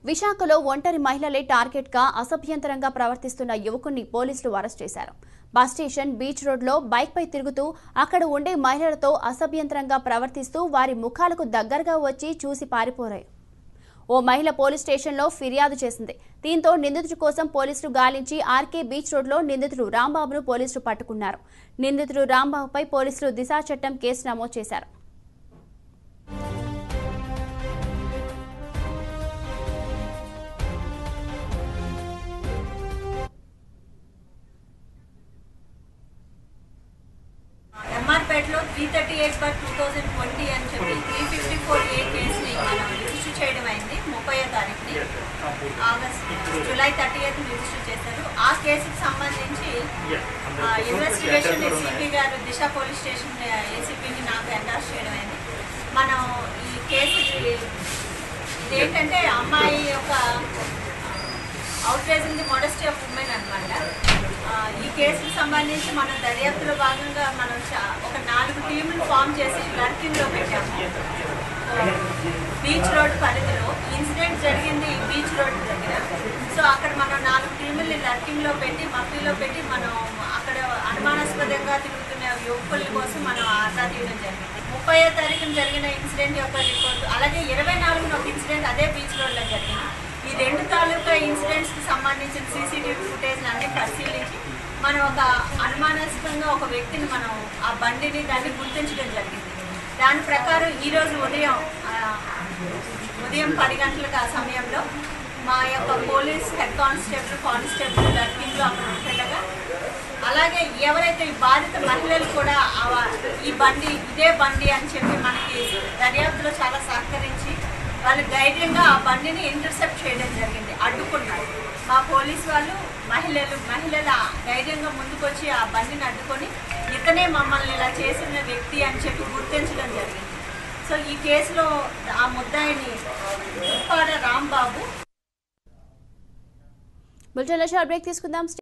విశాఖలో ఒంటరి మహిళలే టార్గెట్ గా అసభ్యంతరంగా ప్రవర్తిస్తున్న యువకుణ్ణి పోలీసులు అరెస్ట్ చేశారు బస్ స్టేషన్ బీచ్ రోడ్లో బైక్పై తిరుగుతూ అక్కడ ఉండే మహిళలతో అసభ్యంతరంగా ప్రవర్తిస్తూ వారి ముఖాలకు దగ్గరగా వచ్చి చూసి పారిపోరాయి ఓ మహిళ పోలీస్ స్టేషన్లో ఫిర్యాదు చేసింది దీంతో నిందితుడి కోసం పోలీసులు గాలించి ఆర్కే బీచ్ రోడ్లో నిందితుడు రాంబాబును పోలీసులు పట్టుకున్నారు నిందితుడు రాంబాబుపై పోలీసులు దిశా చట్టం కేసు నమోదు చేశారు ఎంఆర్పేటలో త్రీ థర్టీ ఎయిట్ బర్ టూ థౌజండ్ ట్వంటీ అని చెప్పి త్రీ ఫిఫ్టీ ఫోర్ ఏ కేసుని మనం రిజిస్టర్ చేయడం అయింది ముప్పై తారీఖుని August July thirty eighth register చేశారు ఆ కేసుకి సంబంధించి ఇన్వెస్టిగేషన్ సిపి గారు దిశ పోలీస్ స్టేషన్ ఏసీపీని నాకు ఎండార్స్ చేయడం అయింది మనం ఈ కేసు ఇదేంటంటే అమ్మాయి యొక్క outraging the modesty of women అనమాట ఈ కేసుకు సంబంధించి మనం దర్యాప్తులో భాగంగా మనం చా- ఒక నాలుగు టీములు ఫామ్ చేసి లర్కింగ్లో పెట్టాము బీచ్ రోడ్ పరిధిలో ఇన్సిడెంట్ జరిగింది బీచ్ రోడ్ దగ్గర సో అక్కడ మనం నాలుగు టీముల్ని లర్కింగ్లో పెట్టి మఫ్టీలో పెట్టి మనం అక్కడ అనుమానాస్పదంగా తిరుగుతున్న యువకుల కోసం మనం ఆరా తీయడం జరిగింది ముప్పై తారీఖున జరిగిన ఇన్సిడెంట్ యొక్క రిపోర్ట్ అలాగే ఇరవై నాలుగున ఒక ఇన్సిడెంట్ అదే బీచ్ రోడ్లో జరిగింది ఈ రెండు తాలూకా ఇన్సిడెంట్స్ కి సంబంధించిన సీసీటీవీ ఫుటేజ్ అన్ని పరిశీలించి మనం ఒక అనుమానాస్పదంగా ఒక వ్యక్తిని మనం ఆ బండిని దాన్ని గుర్తించడం జరిగింది దాని ప్రకారం ఈ రోజు ఉదయం ఆ, ఉదయం పది గంటలకు ఆ సమయంలో మా యొక్క పోలీస్ హెడ్ కానిస్టేబుల్ కానిస్టేబుల్ లర్కింగ్లో అక్కడ ఉంటుండగా అలాగే ఎవరైతే ఈ బాధిత మహిళలు కూడా ఆ- ఈ బండి ఇదే బండి అని చెప్పి మనకి దర్యాప్తులో చాలా సహకరించి వాళ్ళు ధైర్యంగా ఆ బండిని ఇంటర్సెప్ట్ చేయడం జరిగింది అడ్డుకున్నారు మా పోలీస్ వాళ్ళు మహిళలు మహిళల ధైర్యంగా ముందుకొచ్చి ఆ బండిని అడ్డుకొని ఇతనే మమ్మల్ని ఇలా చేసిన వ్యక్తి అని చెప్పి గుర్తించడం జరిగింది సో ఈ కేసులో ఆ ముద్దాయిని తుప్పాడ రాంబాబు బులెటిన్లో షార్ట్ బ్రేక్ తీసుకుందాం